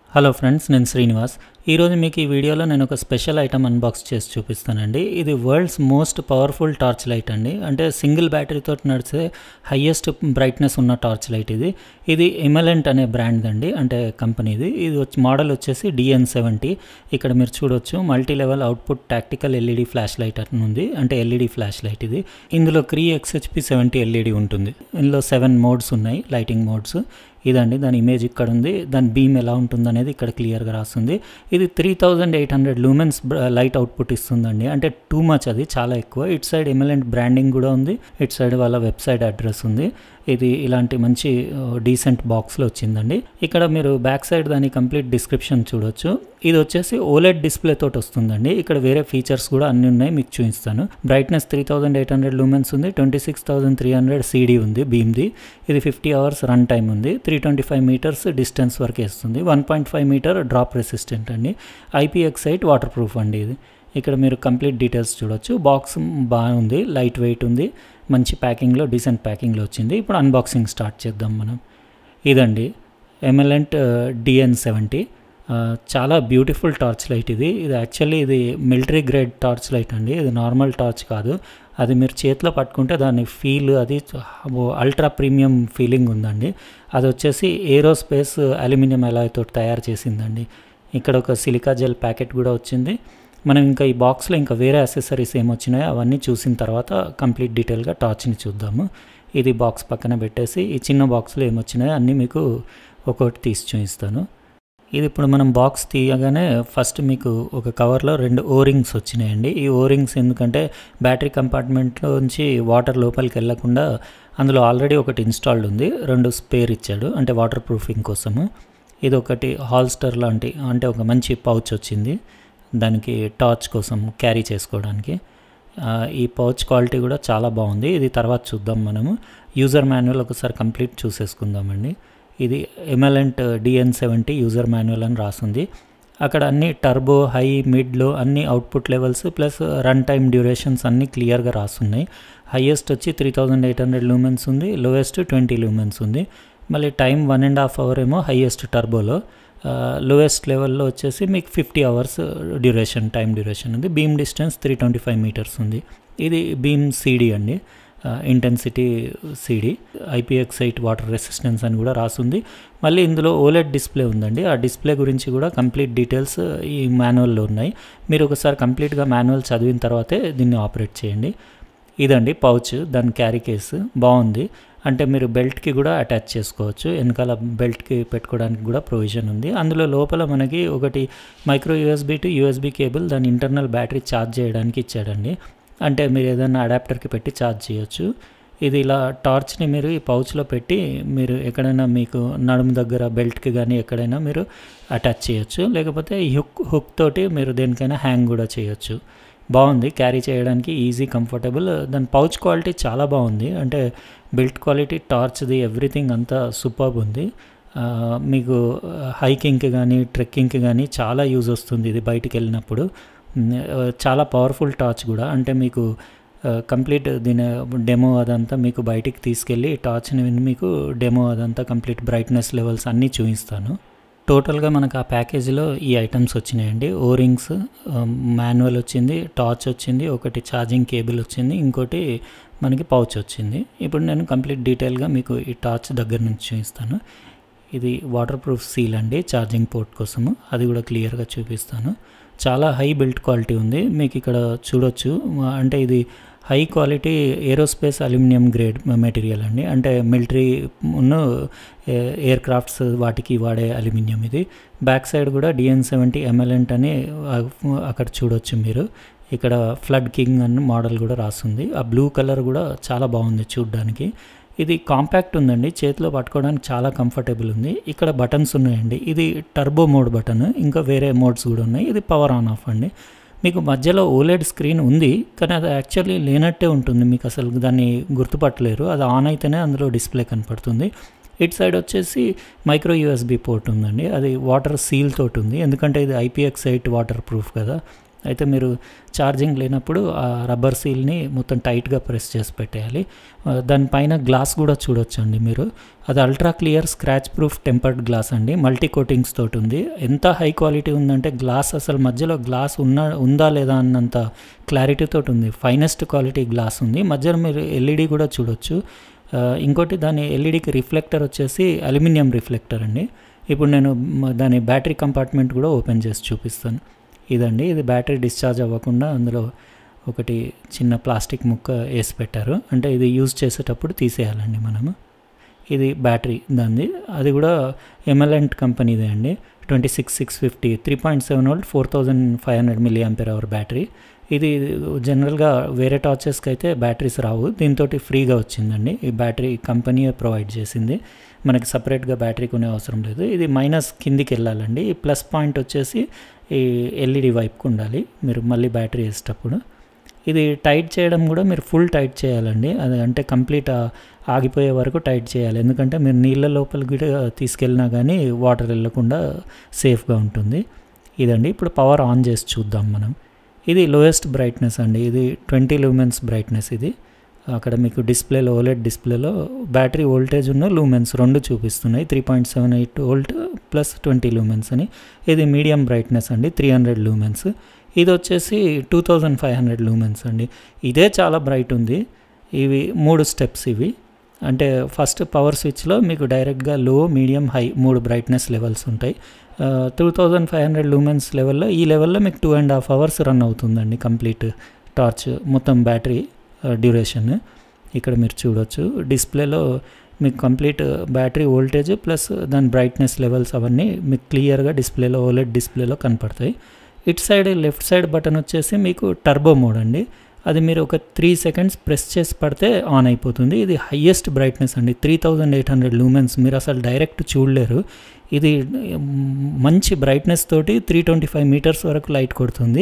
hello friends నేను శ్రీనివాస్ ఈరోజు మీకు ఈ వీడియోలో నేను ఒక స్పెషల్ ఐటమ్ అన్బాక్స్ చేసి చూపిస్తానండి ఇది world's most powerful torch light అండి అంటే సింగిల్ బ్యాటరీతో నడిచే హయ్యెస్ట్ బ్రైట్నెస్ ఉన్న టార్చ్ లైట్ ఇది ఇది ఎమలెంట్ అనే బ్రాండ్ అండి అంటే కంపెనీది ఇది వచ్చి మోడల్ వచ్చేసి డిఎన్ సెవెంటీ ఇక్కడ మీరు చూడొచ్చు multi level output tactical L E D flash light అని ఉంది అంటే ఎల్ఈడి ఫ్లాష్ లైట్ ఇది ఇందులో క్రీ ఎక్స్హెచ్పి సెవెంటీ ఎల్ఈడి ఉంటుంది ఇందులో సెవెన్ మోడ్స్ ఉన్నాయి లైటింగ్ మోడ్స్ ఇదండి దాని ఇమేజ్ ఇక్కడ ఉంది దాని బీమ్ ఎలా ఉంటుంది అనేది ఇక్కడ క్లియర్గా రాస్తుంది ఇది three thousand eight hundred lumens light output ఇస్తుందండి అంటే టూ మచ్ అది చాలా ఎక్కువ ఇట్ సైడ్ ఎమలెంట్ బ్రాండింగ్ కూడా ఉంది ఇట్ సైడ్ వాళ్ళ వెబ్సైట్ అడ్రస్ ఉంది ఇది ఇలాంటి మంచి డీసెంట్ బాక్స్లో వచ్చిందండి ఇక్కడ మీరు బ్యాక్ సైడ్ దాని కంప్లీట్ డిస్క్రిప్షన్ చూడొచ్చు ఇది వచ్చేసి ఓలెడ్ డిస్ప్లే తోటి వస్తుందండి ఇక్కడ వేరే ఫీచర్స్ కూడా అన్ని ఉన్నాయి మీకు చూపిస్తాను brightness three thousand eight hundred lumens ఉంది twenty six thousand three hundred C D ఉంది బీమ్ది ఇది ఫిఫ్టీ అవర్స్ రన్ టైం ఉంది three twenty five metres distance వరకు వేస్తుంది one point five metre drop resistant అండి ఐపీఎక్స్ ఎయిట్ వాటర్ ప్రూఫ్ అండి ఇది ఇక్కడ మీరు కంప్లీట్ డీటెయిల్స్ చూడొచ్చు బాక్స్ బాగుంది లైట్ వెయిట్ ఉంది మంచి ప్యాకింగ్లో డీసెంట్ ప్యాకింగ్లో వచ్చింది ఇప్పుడు అన్బాక్సింగ్ స్టార్ట్ చేద్దాం మనం ఇదండి ఎమ్ఎల్ఎంట్ డిఎన్ సెవెంటీ చాలా బ్యూటిఫుల్ టార్చ్ లైట్ ఇది ఇది యాక్చువల్లీ ఇది మిలిటరీ గ్రేడ్ టార్చ్ లైట్ అండి ఇది నార్మల్ టార్చ్ కాదు అది మీరు చేతిలో పట్టుకుంటే దాని ఫీల్ అది అల్ట్రా ప్రీమియం ఫీలింగ్ ఉందండి అది వచ్చేసి ఏరోస్పేస్ అల్యూమినియం అలాయ్తో తయారు చేసిందండి ఇక్కడ ఒక సిలికా జెల్ ప్యాకెట్ కూడా వచ్చింది మనం ఇంకా ఈ బాక్స్లో ఇంకా వేరే అసెసరీస్ ఏమొచ్చినాయో అవన్నీ చూసిన తర్వాత కంప్లీట్ డీటెయిల్గా టార్చ్ని చూద్దాము ఇది బాక్స్ పక్కన పెట్టేసి ఈ చిన్న బాక్స్లో ఏమొచ్చినాయో అన్నీ మీకు ఒక్కొక్కటి తీసి చూపిస్తాను ఇది ఇప్పుడు మనం బాక్స్ తీయగానే ఫస్ట్ మీకు ఒక కవర్లో రెండు ఓ రింగ్స్ వచ్చినాయండి ఈ ఓ రింగ్స్ ఎందుకంటే బ్యాటరీ కంపార్ట్మెంట్లో నుంచి వాటర్ లోపలికి వెళ్ళకుండా అందులో ఆల్రెడీ ఒకటి ఇన్స్టాల్డ్ ఉంది రెండు స్పేర్ ఇచ్చాడు అంటే వాటర్ ప్రూఫింగ్ కోసము ఇది ఒకటి హాల్స్టర్ లాంటి అంటే ఒక మంచి పౌచ్ వచ్చింది దానికి టార్చ్ కోసం క్యారీ చేసుకోవడానికి ఈ పౌచ్ క్వాలిటీ కూడా చాలా బాగుంది ఇది తర్వాత చూద్దాం మనము యూజర్ మాన్యువల్ ఒకసారి కంప్లీట్ చూసేసుకుందామండి ఇది Imalent D N seventy user manual అని రాసింది అక్కడ అన్ని టర్బో హై మిడ్లో అన్ని output levels plus run time durations అన్నీ క్లియర్గా రాస్తున్నాయి హయ్యెస్ట్ వచ్చి three thousand eight hundred lumens ఉంది లోయెస్ట్ ట్వంటీ లూమెన్స్ ఉంది మళ్ళీ time one and half hour ఏమో హయ్యెస్ట్ టర్బోలో లోయెస్ట్ లెవెల్లో వచ్చేసి మీకు fifty hours duration time duration ఉంది beam distance three twenty five metres ఉంది ఇది బీమ్ సీడీ అండి intensity C D I P X eight water resistance అని కూడా రాసుంది మళ్ళీ ఇందులో ఓలెడ్ డిస్ప్లే ఉందండి ఆ డిస్ప్లే గురించి కూడా కంప్లీట్ డీటెయిల్స్ ఈ మాన్యువల్లో ఉన్నాయి మీరు ఒకసారి కంప్లీట్గా మాన్యువల్ చదివిన తర్వాతే దీన్ని ఆపరేట్ చేయండి ఇదండి పౌచ్ దాని క్యారీ కేసు బాగుంది అంటే మీరు బెల్ట్కి కూడా అటాచ్ చేసుకోవచ్చు వెనకాల బెల్ట్కి పెట్టుకోవడానికి కూడా ప్రొవిజన్ ఉంది అందులో లోపల మనకి ఒకటి micro U S B to U S B cable దాని ఇంటర్నల్ బ్యాటరీ ఛార్జ్ చేయడానికి ఇచ్చాడండి అంటే మీరు ఏదైనా అడాప్టర్కి పెట్టి ఛార్జ్ చేయొచ్చు ఇది ఇలా టార్చ్ని మీరు ఈ పౌచ్లో పెట్టి మీరు ఎక్కడైనా మీకు నడుము దగ్గర బెల్ట్కి కానీ ఎక్కడైనా మీరు అటాచ్ చేయొచ్చు లేకపోతే ఈ హుక్ హుక్ తోటి మీరు దేనికైనా హ్యాంగ్ కూడా చేయొచ్చు బాగుంది క్యారీ చేయడానికి ఈజీ కంఫర్టబుల్ దాని పౌచ్ క్వాలిటీ చాలా బాగుంది అంటే బిల్ట్ క్వాలిటీ టార్చ్ది ఎవ్రీథింగ్ అంతా సూపర్బ్ ఉంది మీకు హైకింగ్కి కానీ ట్రెక్కింగ్కి కానీ చాలా యూజ్ వస్తుంది ఇది బయటికి వెళ్ళినప్పుడు చాలా పవర్ఫుల్ టార్చ్ కూడా అంటే మీకు కంప్లీట్ దీని డెమో అదంతా మీకు బయటికి తీసుకెళ్ళి టార్చ్ని మీకు డెమో అదంతా కంప్లీట్ బ్రైట్నెస్ లెవెల్స్ అన్నీ చూపిస్తాను టోటల్గా మనకు ఆ ప్యాకేజీలో ఈ ఐటమ్స్ వచ్చినాయండి ఓ రింగ్స్ మాన్యువల్ వచ్చింది టార్చ్ వచ్చింది ఒకటి ఛార్జింగ్ కేబుల్ వచ్చింది ఇంకోటి మనకి పౌచ్ వచ్చింది ఇప్పుడు నేను కంప్లీట్ డీటెయిల్గా మీకు ఈ టార్చ్ దగ్గర నుంచి చూపిస్తాను ఇది వాటర్ ప్రూఫ్ సీల్ అండి ఛార్జింగ్ పోర్ట్ కోసము అది కూడా క్లియర్గా చూపిస్తాను చాలా హై బిల్ట్ క్వాలిటీ ఉంది మీకు ఇక్కడ చూడొచ్చు అంటే ఇది high quality aerospace aluminium grade material అండి అంటే మిలిటరీ ఉన్న ఎయిర్ క్రాఫ్ట్స్ వాటికి వాడే అల్యూమినియం ఇది బ్యాక్ సైడ్ కూడా డిఎన్ సెవెంటీ ఎంఎల్ఎంట్ అని అక్కడ చూడొచ్చు మీరు ఇక్కడ ఫ్లడ్ కింగ్ అని మోడల్ కూడా రాస్తుంది ఆ బ్లూ కలర్ కూడా చాలా బాగుంది చూడడానికి ఇది కాంపాక్ట్ ఉందండి చేతిలో పట్టుకోవడానికి చాలా కంఫర్టబుల్ ఉంది ఇక్కడ బటన్స్ ఉన్నాయండి ఇది టర్బో మోడ్ బటన్ ఇంకా వేరే మోడ్స్ కూడా ఉన్నాయి ఇది పవర్ ఆన్ ఆఫ్ అండి మీకు మధ్యలో ఓలెడ్ స్క్రీన్ ఉంది కానీ అది యాక్చువల్లీ లేనట్టే ఉంటుంది మీకు అసలు దాన్ని గుర్తుపట్టలేరు అది ఆన్ అయితేనే అందులో డిస్ప్లే కనపడుతుంది ఇటు సైడ్ వచ్చేసి మైక్రో యూఎస్బి పోర్ట్ ఉందండి అది వాటర్ సీల్ తోటి ఉంది ఎందుకంటే ఇది ఐపీఎక్స్ ఎయిట్ వాటర్ ప్రూఫ్ కదా అయితే మీరు ఛార్జింగ్ లేనప్పుడు ఆ రబ్బర్ సీల్ని మొత్తం టైట్గా ప్రెస్ చేసి పెట్టేయాలి ఆ, దానిపైన గ్లాస్ కూడా చూడొచ్చండి మీరు అది ultra clear scratch proof tempered glass అండి మల్టీ కోటింగ్స్ తోటి ఉంది ఎంత హై క్వాలిటీ ఉందంటే గ్లాస్ అసలు మధ్యలో గ్లాస్ ఉన్న ఉందా లేదా అన్నంత క్లారిటీ తోటి ఉంది ఫైనెస్ట్ క్వాలిటీ గ్లాస్ ఉంది మధ్యలో మీరు ఎల్ఈడి కూడా చూడొచ్చు ఆ, ఇంకోటి దాని ఎల్ఈడికి రిఫ్లెక్టర్ వచ్చేసి అల్యూమినియం రిఫ్లెక్టర్ అండి ఇప్పుడు నేను మ- దాని బ్యాటరీ కంపార్ట్మెంట్ కూడా ఓపెన్ చేసి చూపిస్తాను ఇదండి ఇది బ్యాటరీ డిశ్చార్జ్ అవ్వకుండా అందులో ఒకటి చిన్న ప్లాస్టిక్ ముక్క వేసి పెట్టారు అంటే ఇది యూజ్ చేసేటప్పుడు తీసేయాలండి మనము ఇది బ్యాటరీ దాన్ని అది కూడా ఎమ్ఎల్ఎంట్ కంపెనీదే అండి twenty six six fifty three point seven volt four thousand five hundred milliampere hour battery ఇది జనరల్గా వేరే టార్చెస్కి అయితే బ్యాటరీస్ రావు దీంతో ఫ్రీగా వచ్చిందండి ఈ బ్యాటరీ కంపెనీయే ప్రొవైడ్ చేసింది మనకి సపరేట్గా బ్యాటరీ కొనే అవసరం లేదు ఇది మైనస్ కిందికి వెళ్ళాలండి ఈ ప్లస్ పాయింట్ వచ్చేసి ఈ ఎల్ఈడి వైపుకి ఉండాలి మీరు మళ్ళీ బ్యాటరీ వేసేటప్పుడు ఇది టైట్ చేయడం కూడా మీరు ఫుల్ టైట్ చేయాలండి అది అంటే కంప్లీట్ ఆ- ఆగిపోయే వరకు టైట్ చేయాలి ఎందుకంటే మీరు నీళ్ళ లోపలికి కూడా తీసుకెళ్ళినా కానీ వాటర్ వెళ్ళకుండా సేఫ్గా ఉంటుంది ఇదండి ఇప్పుడు పవర్ ఆన్ చేసి చూద్దాం మనం ఇది లోయెస్ట్ బ్రైట్నెస్ అండి ఇది ట్వంటీ లూమెన్స్ బ్రైట్నెస్ ఇది అక్కడ మీకు డిస్ప్లేలో ఓలెడ్ డిస్ప్లేలో బ్యాటరీ వోల్టేజ్ ఉన్న లూమెన్స్ రెండు చూపిస్తున్నాయి three point seven eight volt plus twenty lumens అని ఇది మీడియం బ్రైట్నెస్ అండి త్రీ హండ్రెడ్ లూమెన్స్ ఇది వచ్చేసి two thousand five hundred lumens అండి ఇదే చాలా బ్రైట్ ఉంది ఇవి మూడు స్టెప్స్ ఇవి అంటే ఫస్ట్ పవర్ స్విచ్లో మీకు డైరెక్ట్గా లో మీడియం హై మూడు బ్రైట్నెస్ లెవెల్స్ ఉంటాయి two thousand five hundred lumens లెవెల్లో ఈ లెవెల్లో మీకు two and half hours run అవుతుందండి కంప్లీట్ టార్చ్ మొత్తం బ్యాటరీ డ్యూరేషన్ ఇక్కడ మీరు చూడొచ్చు డిస్ప్లేలో మీకు కంప్లీట్ బ్యాటరీ వోల్టేజ్ ప్లస్ దాని బ్రైట్నెస్ లెవెల్స్ అవన్నీ మీకు క్లియర్గా డిస్ప్లేలో ఓలెడ్ డిస్ప్లేలో కనపడతాయి ఇటు సైడ్ లెఫ్ట్ సైడ్ బటన్ వచ్చేసి మీకు టర్బో మోడ్ అండి అది మీరు ఒక త్రీ సెకండ్స్ ప్రెస్ చేసి పడితే ఆన్ అయిపోతుంది ఇది హయ్యెస్ట్ బ్రైట్నెస్ అండి three thousand eight hundred lumens మీరు అసలు డైరెక్ట్ చూడలేరు ఇది మ్, మంచి బ్రైట్నెస్ తోటి త్రీ ట్వంటీ ఫైవ్ మీటర్స్ వరకు లైట్ కొడుతుంది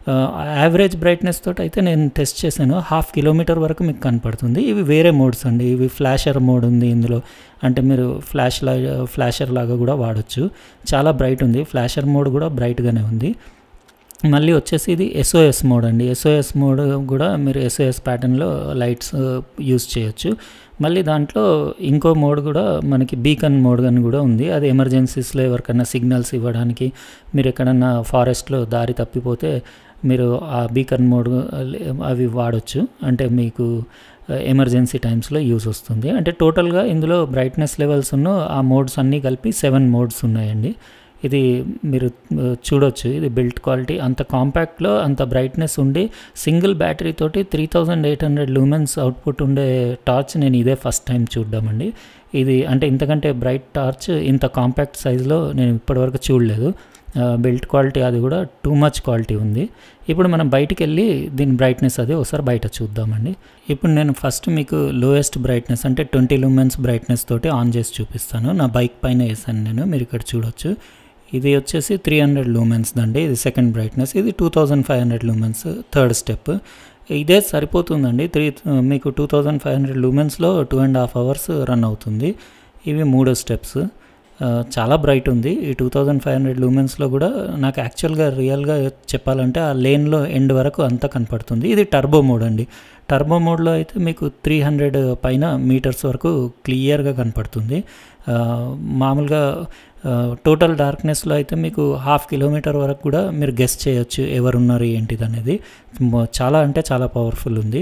యావరేజ్ బ్రైట్నెస్ తోటి అయితే నేను టెస్ట్ చేశాను హాఫ్ కిలోమీటర్ వరకు మీకు కనపడుతుంది ఇవి వేరే మోడ్స్ అండి ఇవి ఫ్లాషర్ మోడ్ ఉంది ఇందులో అంటే మీరు ఫ్లాష్ లాగా ఫ్లాషర్ లాగా కూడా వాడచ్చు చాలా బ్రైట్ ఉంది ఫ్లాషర్ మోడ్ కూడా బ్రైట్గానే ఉంది మళ్ళీ వచ్చేసి ఇది ఎస్ఓఎస్ మోడ్ అండి ఎస్ఓఎస్ మోడ్ కూడా మీరు ఎస్ఓఎస్ ప్యాటర్న్లో లైట్స్ యూస్ చేయొచ్చు మళ్ళీ దాంట్లో ఇంకో మోడ్ కూడా మనకి బీకన్ మోడ్ అని కూడా ఉంది అది ఎమర్జెన్సీస్లో ఎవరికైనా సిగ్నల్స్ ఇవ్వడానికి మీరు ఎక్కడన్నా ఫారెస్ట్లో దారి తప్పిపోతే మీరు ఆ బీకన్ మోడ్ అవి వాడొచ్చు అంటే మీకు ఎమర్జెన్సీ టైమ్స్లో యూస్ వస్తుంది అంటే టోటల్గా ఇందులో బ్రైట్నెస్ లెవెల్స్ ఉన్న ఆ మోడ్స్ అన్నీ కలిపి సెవెన్ మోడ్స్ ఉన్నాయండి ఇది మీరు ఆ, చూడొచ్చు ఇది బిల్ట్ క్వాలిటీ అంత కాంపాక్ట్లో అంత బ్రైట్నెస్ ఉండి సింగిల్ బ్యాటరీ తోటి three thousand eight hundred lumens output ఉండే టార్చ్ నేను ఇదే ఫస్ట్ టైం చూడ్డామండి ఇది అంటే ఇంతకంటే బ్రైట్ టార్చ్ ఇంత కాంపాక్ట్ సైజులో నేను ఇప్పటివరకు చూడలేదు బిల్ట్ క్వాలిటీ అది కూడా టూ మచ్ క్వాలిటీ ఉంది ఇప్పుడు మనం బయటికి వెళ్ళి దీని బ్రైట్నెస్ అది ఒకసారి బయట చూద్దామండి ఇప్పుడు నేను ఫస్ట్ మీకు లోయెస్ట్ బ్రైట్నెస్ అంటే ట్వంటీ లూమెన్స్ బ్రైట్నెస్ తోటి ఆన్ చేసి చూపిస్తాను నా బైక్ పైన వేసాను నేను మీరు ఇక్కడ చూడొచ్చు ఇది వచ్చేసి త్రీ హండ్రెడ్ లూమెన్స్ దండి ఇది సెకండ్ బ్రైట్నెస్ ఇది two thousand five hundred lumens third step ఇదే సరిపోతుందండి త్రీ మీకు టూ థౌజండ్ ఫైవ్ హండ్రెడ్ లూమెన్స్లో two and half hours run అవుతుంది ఇవి మూడో స్టెప్స్ ఆ, చాలా బ్రైట్ ఉంది ఈ టూ థౌజండ్ ఫైవ్ హండ్రెడ్ లూమెన్స్లో కూడా నాకు యాక్చువల్గా రియల్గా చెప్పాలంటే ఆ లేన్లో ఎండ్ వరకు అంతా కనపడుతుంది ఇది టర్బో మోడ్ అండి టర్బో మోడ్లో అయితే మీకు త్రీ హండ్రెడ్ పైన మీటర్స్ వరకు క్లియర్గా కనపడుతుంది ఆ, మామూలుగా టోటల్ డార్క్నెస్లో అయితే మీకు హాఫ్ కిలోమీటర్ వరకు కూడా మీరు గెస్ట్ చేయొచ్చు ఎవరున్నారు ఏంటిది అనేది మ- చాలా అంటే చాలా పవర్ఫుల్ ఉంది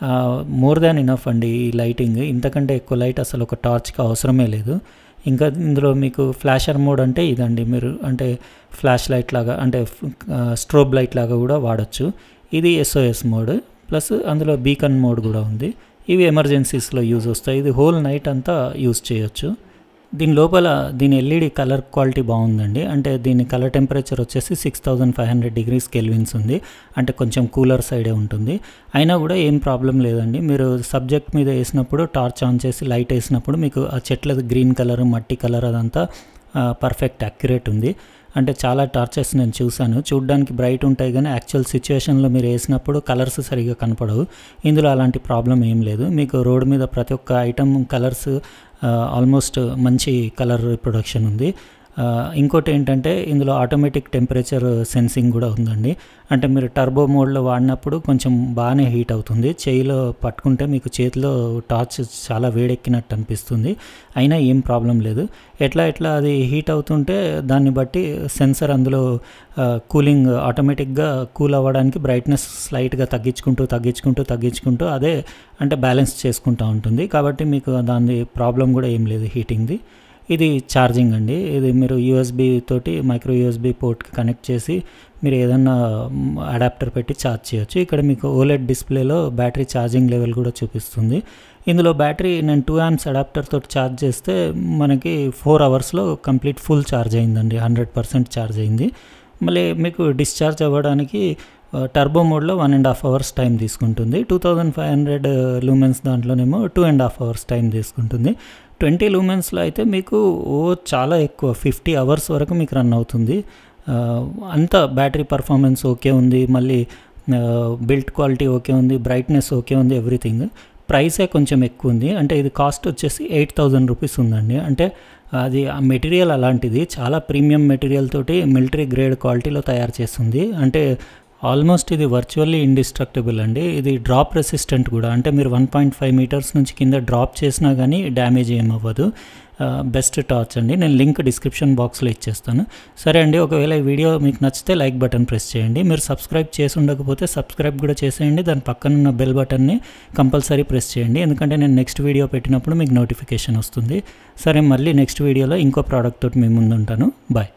మోర్ దాన్ ఇనఫ్ అండి ఈ లైటింగ్ ఇంతకంటే ఎక్కువ లైట్ అసలు ఒక టార్చ్కి అవసరమే లేదు ఇంకా ఇందులో మీకు ఫ్లాషర్ మోడ్ అంటే ఇదండి మీరు అంటే ఫ్లాష్ లైట్ లాగా అంటే స్ట్రోబ్ లైట్ లాగా కూడా వాడచ్చు ఇది ఎస్ఓఎస్ మోడ్ ప్లస్ అందులో బీకన్ మోడ్ కూడా ఉంది ఇవి ఎమర్జెన్సీస్లో యూజ్ వస్తాయి ఇది హోల్ నైట్ అంతా యూజ్ చేయొచ్చు దీని లోపల దీని ఎల్ఈడి కలర్ క్వాలిటీ బాగుందండి అంటే దీని కలర్ టెంపరేచర్ వచ్చేసి six thousand five hundred degrees kelvins ఉంది అంటే కొంచెం కూలర్ సైడే ఉంటుంది అయినా కూడా ఏం ప్రాబ్లం లేదండి మీరు సబ్జెక్ట్ మీద వేసినప్పుడు టార్చ్ ఆన్ చేసి లైట్ వేసినప్పుడు మీకు ఆ చెట్లది గ్రీన్ కలర్ మట్టి కలర్ అదంతా పర్ఫెక్ట్ అక్యురేట్ ఉంది అంటే చాలా టార్చెస్ నేను చూశాను చూడ్డానికి బ్రైట్ ఉంటాయి కానీ యాక్చువల్ సిచ్యువేషన్లో మీరు వేసినప్పుడు కలర్స్ సరిగా కనపడవు ఇందులో అలాంటి ప్రాబ్లం ఏం లేదు మీకు రోడ్ మీద ప్రతి ఒక్క ఐటమ్ కలర్స్ ఆల్మోస్ట్ మంచి కలర్ రిప్రొడక్షన్ ఉంది ఆ, ఇంకోటి ఏంటంటే ఇందులో ఆటోమేటిక్ టెంపరేచర్ సెన్సింగ్ కూడా ఉందండి అంటే మీరు టర్బో మోడ్లో వాడినప్పుడు కొంచెం బాగానే హీట్ అవుతుంది చేయిలో పట్టుకుంటే మీకు చేతిలో టార్చ్ చాలా వేడెక్కినట్టు అనిపిస్తుంది అయినా ఏం ప్రాబ్లం లేదు ఎట్లా ఎట్లా అది హీట్ అవుతుంటే దాన్ని బట్టి సెన్సర్ అందులో కూలింగ్ ఆటోమేటిక్గా కూల్ అవ్వడానికి బ్రైట్నెస్ స్లైట్గా తగ్గించుకుంటూ తగ్గించుకుంటూ తగ్గించుకుంటూ అదే అంటే బ్యాలెన్స్ చేసుకుంటూ ఉంటుంది కాబట్టి మీకు దాని ప్రాబ్లం కూడా ఏం లేదు హీటింగ్ది ఇది ఛార్జింగ్ అండి ఇది మీరు యూఎస్బి తోటి మైక్రో యూఎస్బి పోర్ట్కి కనెక్ట్ చేసి మీరు ఏదన్నా అడాప్టర్ పెట్టి ఛార్జ్ చేయొచ్చు ఇక్కడ మీకు ఓలెడ్ డిస్ప్లేలో బ్యాటరీ ఛార్జింగ్ లెవెల్ కూడా చూపిస్తుంది ఇందులో బ్యాటరీ నేను టూ యామ్స్ అడాప్టర్ తోటి ఛార్జ్ చేస్తే మనకి ఫోర్ అవర్స్లో కంప్లీట్ ఫుల్ ఛార్జ్ అయిందండి హండ్రెడ్ పర్సెంట్ ఛార్జ్ అయింది మళ్ళీ మీకు డిశ్చార్జ్ అవ్వడానికి టర్బో మోడ్లో one and half hours time తీసుకుంటుంది two thousand five hundred lumens దాంట్లోనేమో two and half hours time తీసుకుంటుంది ట్వంటీ లూమెన్స్లో అయితే మీకు ఓ చాలా ఎక్కువ ఫిఫ్టీ అవర్స్ వరకు మీకు రన్ అవుతుంది ఆ, అంత బ్యాటరీ పర్ఫార్మెన్స్ ఓకే ఉంది మళ్ళీ బిల్ట్ క్వాలిటీ ఓకే ఉంది బ్రైట్నెస్ ఓకే ఉంది ఎవ్రీథింగ్ ప్రైసే కొంచెం ఎక్కువ ఉంది అంటే ఇది కాస్ట్ వచ్చేసి ఎయిట్ థౌజండ్ రూపీస్ ఉందండి అంటే అది ఆ మెటీరియల్ అలాంటిది చాలా ప్రీమియం మెటీరియల్ తోటి మిలిటరీ గ్రేడ్ క్వాలిటీలో తయారు చేస్తుంది అంటే ఆల్మోస్ట్ ఇది వర్చువల్లీ ఇండిస్ట్రక్టబుల్ అండి ఇది డ్రాప్ రెసిస్టెంట్ కూడా అంటే మీరు వన్ పాయింట్ ఫైవ్ మీటర్స్ నుంచి కింద డ్రాప్ చేసినా కానీ డ్యామేజ్ ఏమవ్వదు బెస్ట్ టార్చ్ అండి నేను లింక్ డిస్క్రిప్షన్ బాక్స్లో ఇచ్చేస్తాను సరే అండి ఒకవేళ ఈ వీడియో మీకు నచ్చితే లైక్ బటన్ ప్రెస్ చేయండి మీరు సబ్స్క్రైబ్ చేసి ఉండకపోతే సబ్స్క్రైబ్ కూడా చేసేయండి దాని పక్కన ఉన్న బెల్ బటన్ని కంపల్సరీ ప్రెస్ చేయండి ఎందుకంటే నేను నెక్స్ట్ వీడియో పెట్టినప్పుడు మీకు నోటిఫికేషన్ వస్తుంది సరే మళ్ళీ నెక్స్ట్ వీడియోలో ఇంకో ప్రోడక్ట్ తోటి మీ ముందు ఉంటాను బాయ్